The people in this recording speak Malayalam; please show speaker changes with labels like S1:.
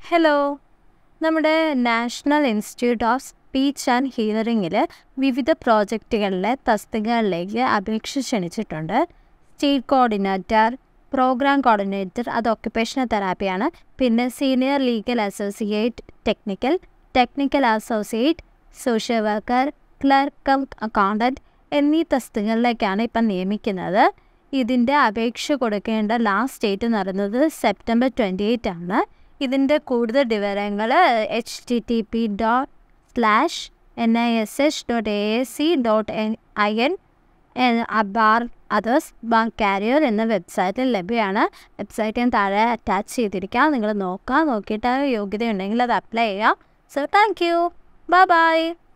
S1: ഹലോ നമ്മുടെ national institute of speech and ഹിയറിങ്ങിൽ വിവിധ പ്രോജക്റ്റുകളിലെ തസ്തികകളിലേക്ക് അപേക്ഷ ക്ഷണിച്ചിട്ടുണ്ട് സ്റ്റേറ്റ് കോർഡിനേറ്റർ പ്രോഗ്രാം കോർഡിനേറ്റർ അത് ഒക്യുപ്പേഷണൽ തെറാപ്പിയാണ് പിന്നെ senior legal associate technical technical associate social worker clerk accountant എന്നീ തസ്തികകളിലേക്കാണ് ഇപ്പം നിയമിക്കുന്നത് ഇതിൻ്റെ അപേക്ഷ കൊടുക്കേണ്ട ലാസ്റ്റ് ഡേറ്റ് എന്ന് പറയുന്നത് സെപ്റ്റംബർ ട്വൻറ്റി എയ്റ്റ് ആണ് ഇതിൻ്റെ കൂടുതൽ വിവരങ്ങൾ H T T P dot slash N I S H dot A S C dot N I N bar others bank career എന്ന വെബ്സൈറ്റിൽ ലഭ്യമാണ് വെബ്സൈറ്റ് ഞാൻ താഴെ അറ്റാച്ച് ചെയ്തിരിക്കാം നിങ്ങൾ നോക്കാം നോക്കിയിട്ട് യോഗ്യതയുണ്ടെങ്കിൽ അത് അപ്ലൈ ചെയ്യാം so thank you bye by